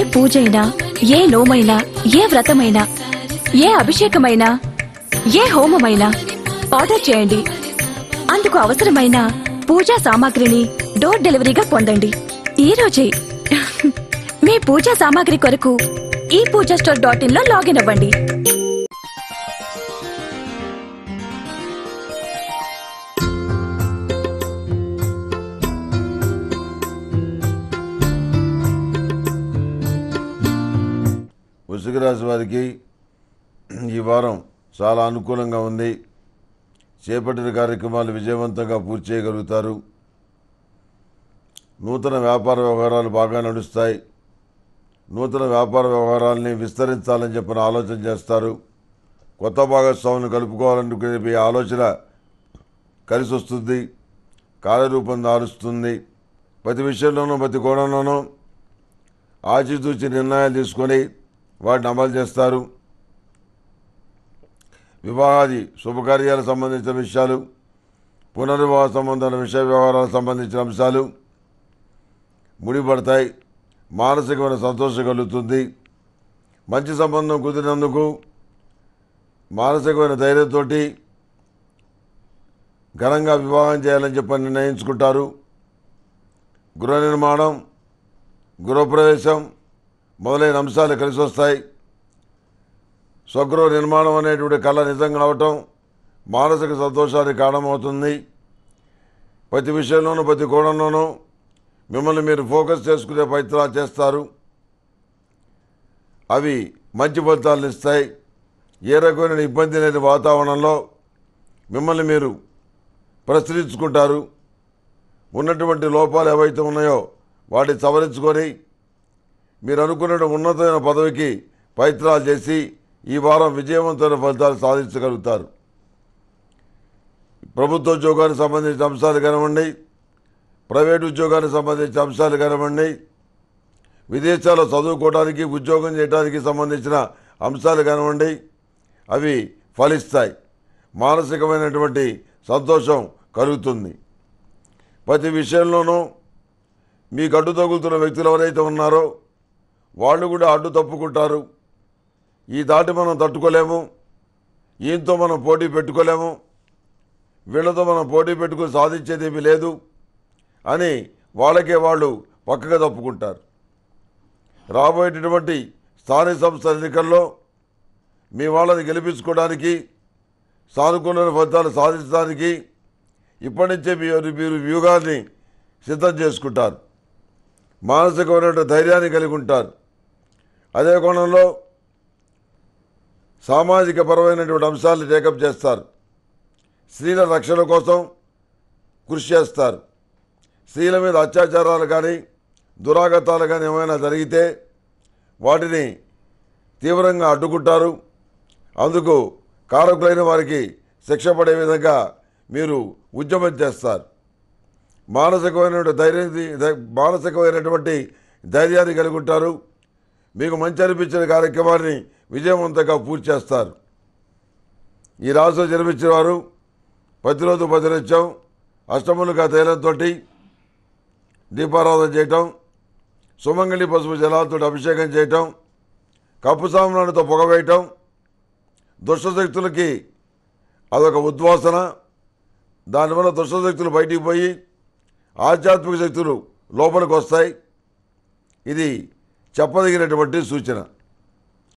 పూజైనా ఏ నోమైనా ఏ వ్రతమైనా ఏ అభిషేకమైనా ఏ హోమమైనా ఆర్డర్ చేయండి అందుకు అవసరమైన పూజా సామాగ్రిని డోర్ డెలివరీగా పొందండి ఈ రోజే మీ పూజా సామాగ్రి కొరకు ఈ పూజా స్టోర్ డాట్ ఇన్ లో లాగిన్ అవ్వండి వృశ్చిక రాశి వారికి ఈ వారం చాలా అనుకూలంగా ఉంది చేపట్టిన కార్యక్రమాలు విజయవంతంగా పూర్తి చేయగలుగుతారు నూతన వ్యాపార వ్యవహారాలు బాగా నడుస్తాయి నూతన వ్యాపార వ్యవహారాలని విస్తరించాలని చెప్పిన ఆలోచన చేస్తారు కొత్త భాగస్వామిని కలుపుకోవాలనుకునే ఈ ఆలోచన కలిసి వస్తుంది కార్యరూపం దారుస్తుంది ప్రతి విషయంలోనూ ప్రతి కోణంలోనూ ఆచితూచి నిర్ణయాలు తీసుకొని వాటిని అమలు చేస్తారు వివాహాది శుభకార్యాలకు సంబంధించిన విషయాలు పునర్వివాహ సంబంధాల విషయ వ్యవహారాలకు సంబంధించిన అంశాలు ముడిపడతాయి మానసికమైన సంతోషం కలుగుతుంది మంచి సంబంధం కుదిరినందుకు మానసికమైన ధైర్యంతో ఘనంగా వివాహం చేయాలని చెప్పి నిర్ణయించుకుంటారు గృహ నిర్మాణం గృహప్రవేశం మొదలైన అంశాలు కలిసి వస్తాయి స్వగృహ నిర్మాణం అనేటువంటి కళ నిజం కావటం మానసిక సంతోషానికి కారణమవుతుంది ప్రతి విషయంలోనూ ప్రతి కోణంలోనూ మిమ్మల్ని మీరు ఫోకస్ చేసుకునే ప్రయత్నాలు చేస్తారు అవి మంచి ఫలితాలను ఇస్తాయి ఏ రకమైన ఇబ్బంది లేని వాతావరణంలో మిమ్మల్ని మీరు ప్రశ్నించుకుంటారు ఉన్నటువంటి లోపాలు ఏవైతే ఉన్నాయో వాటిని సవరించుకొని మీరు అనుకున్న ఉన్నతమైన పదవికి ప్రయత్నాలు చేసి ఈ వారం విజయవంతమైన ఫలితాలు సాధించగలుగుతారు ప్రభుత్వ ఉద్యోగానికి సంబంధించిన అంశాలు కానివ్వండి ప్రైవేట్ ఉద్యోగానికి సంబంధించిన అంశాలు కానివ్వండి విదేశాల్లో చదువుకోవడానికి ఉద్యోగం చేయడానికి సంబంధించిన అంశాలు కానివ్వండి అవి ఫలిస్తాయి మానసికమైనటువంటి సంతోషం కలుగుతుంది ప్రతి విషయంలోనూ మీకు అడ్డు తగులుతున్న వ్యక్తులు ఎవరైతే ఉన్నారో వాళ్ళు కూడా అడ్డు తప్పుకుంటారు ఈ దాటి మనం తట్టుకోలేము ఈయనతో మనం పోటీ పెట్టుకోలేము వీళ్ళతో మనం పోటీ పెట్టుకుని సాధించేది ఏమీ లేదు అని వాళ్ళకే వాళ్ళు పక్కగా తప్పుకుంటారు రాబోయేటటువంటి స్థానిక సంస్థల ఎన్నికల్లో మీ వాళ్ళని గెలిపించుకోవడానికి సానుకూల ఫలితాలు సాధించడానికి ఇప్పటి నుంచే మీరు మీరు వ్యూహాన్ని సిద్ధం చేసుకుంటారు మానసికమైనటువంటి ధైర్యాన్ని కలిగి ఉంటారు అదే కోణంలో సామాజిక పరమైనటువంటి అంశాలను టేకప్ చేస్తారు స్త్రీల రక్షణ కోసం కృషి చేస్తారు స్త్రీల మీద అత్యాచారాలు కానీ దురాగతాలు కానీ ఏమైనా జరిగితే వాటిని తీవ్రంగా అడ్డుకుంటారు అందుకు కారకులైన వారికి శిక్ష పడే విధంగా మీరు ఉద్యమం చేస్తారు మానసికమైనటువంటి ధైర్యం ధై- మానసికమైనటువంటి ధైర్యాన్ని కలిగి ఉంటారు మీకు మంచి అనిపించిన కార్యక్రమాన్ని విజయవంతంగా పూర్తి చేస్తారు ఈ రాశిలో జన్మించిన వారు ప్రతిరోజు ప్రతినిత్యం అష్టములుగా తైలంతో దీపారాధన చేయటం సుమంగళి పసుపు జలాలతో అభిషేకం చేయటం కప్పు సామ్రాణితో పొగవేయటం దుష్టశక్తులకి అదొక ఉద్వాసన దానివల్ల దుష్టశక్తులు బయటికి పోయి ఆధ్యాత్మిక శక్తులు లోపలికి వస్తాయి ఇది చెప్పదగినటువంటి సూచన